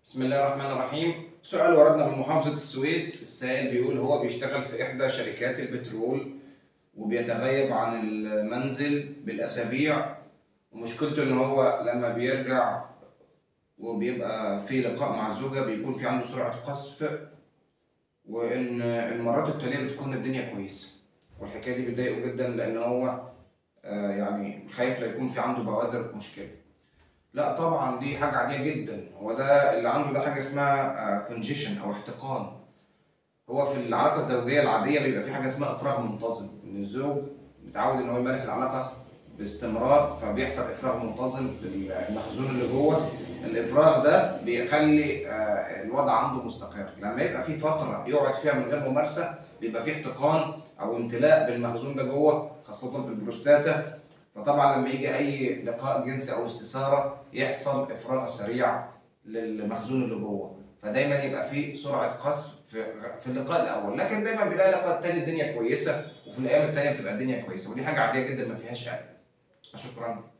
بسم الله الرحمن الرحيم سؤال وردنا من محافظة السويس السائل بيقول هو بيشتغل في إحدى شركات البترول وبيتغيب عن المنزل بالأسابيع ومشكلته إن هو لما بيرجع وبيبقى في لقاء مع الزوجة بيكون في عنده سرعة قصف وإن المرات التانية بتكون الدنيا كويسة والحكاية دي بتضايقه جدا لأن هو آه، يعني خايف لا يكون في عنده بوادر مشكلة لا طبعا دي حاجة عادية جدا هو ده اللي عنده ده حاجة اسمها كونجيشن أو احتقان هو في العلاقة الزوجية العادية بيبقى في حاجة اسمها إفراغ منتظم إن الزوج متعود إن هو يمارس العلاقة باستمرار فبيحصل إفراغ منتظم للمخزون اللي جوه الإفراغ ده بيخلي آه، الوضع عنده مستقر لما يبقى في فترة يقعد فيها من غير ممارسة بيبقى في احتقان أو امتلاء بالمخزون ده جوه خاصة في البروستاتا فطبعا لما يجي اي لقاء جنسي او استثاره يحصل افراغ سريع للمخزون اللي جوه فدايما يبقى في سرعه قصف في في اللقاء الاول لكن دايما بنلاقي اللقاء الثاني الدنيا كويسه وفي الايام الثانيه بتبقى الدنيا كويسه ودي حاجه عاديه جدا ما فيهاش قلق شكرا